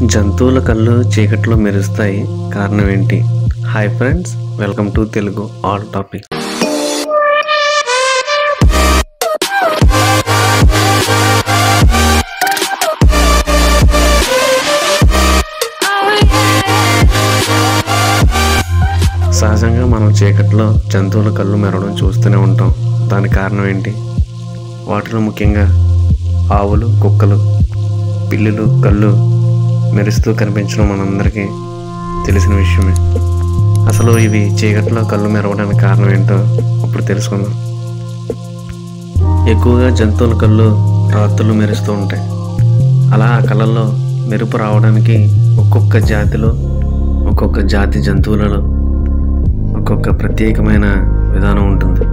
జంతువుల కళ్ళు చీకట్లో మెరుస్తాయి కారణం ఏంటి hi friends welcome to Telugu all topic సహజంగా మనం చీకట్లో జంతువుల కళ్ళు మెరవడం చూస్తూనే ఉంటాం దానికి కారణం ఏంటి వాటిలో ముఖ్యంగా ఆవులు కుక్కలు పిల్లులు కళ్ళు మెరుస్తూ కనిపించడం మనందరికీ తెలిసిన విషయమే అసలు ఇవి చీకట్లో కళ్ళు మెరవడానికి కారణం ఏంటో ఇప్పుడు తెలుసుకుందాం ఎక్కువగా జంతువుల కళ్ళు రాత్రులు మెరుస్తూ ఉంటాయి అలా ఆ కళ్ళల్లో మెరుపు రావడానికి ఒక్కొక్క జాతిలో ఒక్కొక్క జాతి జంతువులలో ఒక్కొక్క ప్రత్యేకమైన విధానం ఉంటుంది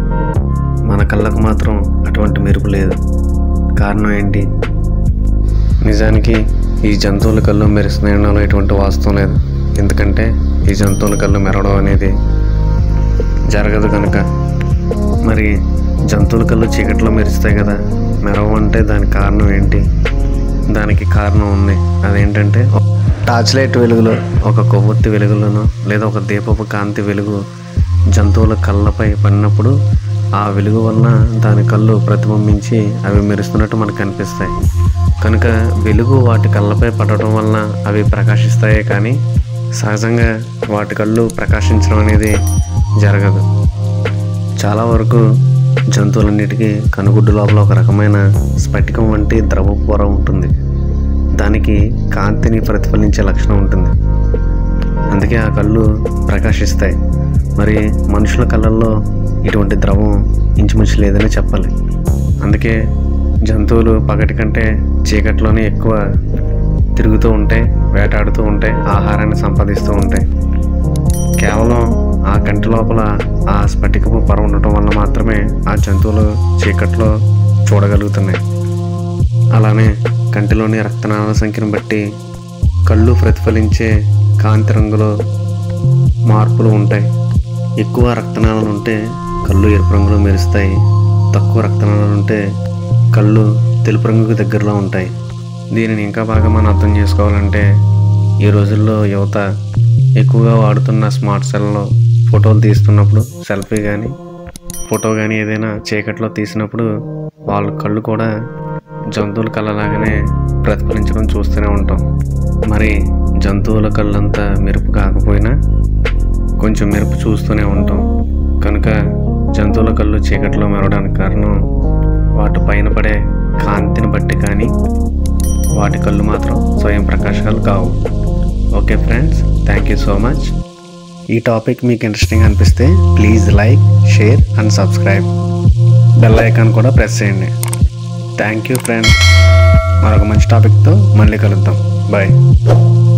మన కళ్ళకు మాత్రం అటువంటి మెరుపు లేదు కారణం ఏంటి నిజానికి ఈ జంతువుల కళ్ళు మెరుస్తున్నాయనలో ఎటువంటి వాస్తవం లేదు ఎందుకంటే ఈ జంతువుల కళ్ళు మెరవడం అనేది జరగదు కనుక మరి జంతువుల కళ్ళు చీకట్లో మెరుస్తాయి కదా మెరవంటే దానికి కారణం ఏంటి దానికి కారణం ఉంది అదేంటంటే టార్చ్ లైట్ వెలుగులో ఒక కొవ్వొత్తి వెలుగులోనో లేదా ఒక దీపపు కాంతి వెలుగు జంతువుల కళ్ళపై పడినప్పుడు ఆ వెలుగు వలన దాని కళ్ళు ప్రతిబింబించి అవి మెరుస్తున్నట్టు మనకు కనిపిస్తాయి కనుక వెలుగు వాటి కళ్ళపై పడటం వలన అవి ప్రకాశిస్తాయే కానీ సహజంగా వాటి కళ్ళు ప్రకాశించడం అనేది జరగదు చాలా వరకు జంతువులన్నిటికీ కనుగుడ్డు లోపల ఒక రకమైన స్ఫటికం వంటి ద్రవ పొర ఉంటుంది దానికి కాంతిని ప్రతిఫలించే లక్షణం ఉంటుంది అందుకే ఆ కళ్ళు ప్రకాశిస్తాయి మరి మనుషుల కళ్ళల్లో ఇటువంటి ద్రవం ఇంచుమించు లేదని చెప్పాలి అందుకే జంతువులు పగటి కంటే చీకట్లోనే ఎక్కువ తిరుగుతూ ఉంటాయి వేటాడుతూ ఉంటాయి ఆహారాన్ని సంపాదిస్తూ ఉంటాయి కేవలం ఆ కంటి లోపల ఆ స్ఫటికపు పొర ఉండటం వల్ల మాత్రమే ఆ జంతువులు చీకట్లో చూడగలుగుతున్నాయి అలానే కంటిలోని రక్తనాళాల సంఖ్యను బట్టి కళ్ళు ప్రతిఫలించే కాంతి రంగులో మార్పులు ఉంటాయి ఎక్కువ రక్తనాళాలు ఉంటే కళ్ళు ఎరుపు రంగులో మెరుస్తాయి తక్కువ రక్తనాళాలు ఉంటే కళ్ళు తెలుపు రంగుకు దగ్గరలో ఉంటాయి దీనిని ఇంకా బాగా మనం అర్థం చేసుకోవాలంటే ఈ రోజుల్లో యువత ఎక్కువగా వాడుతున్న స్మార్ట్ సెల్లో ఫోటోలు తీస్తున్నప్పుడు సెల్ఫీ కానీ ఫోటో కానీ ఏదైనా చీకట్లో తీసినప్పుడు వాళ్ళ కళ్ళు కూడా జంతువుల కళ్ళలాగానే ప్రతిఫలించడం చూస్తూనే ఉంటాం మరి జంతువుల కళ్ళంతా మెరుపు కాకపోయినా కొంచెం మెరుపు చూస్తూనే ఉంటాం కనుక జంతువుల కళ్ళు చీకట్లో మెరవడానికి కారణం వాటి పైన పడే కాంతిని బట్టి కానీ వాటి కళ్ళు మాత్రం స్వయం ప్రకాశాలు కావు okay friends thank you so much ఈ టాపిక్ మీకు ఇంట్రెస్టింగ్ అనిపిస్తే please like share and subscribe bell icon కూడా ప్రెస్ చేయండి థ్యాంక్ యూ ఫ్రెండ్స్ మరొక మంచి టాపిక్తో మళ్ళీ కలుద్దాం బాయ్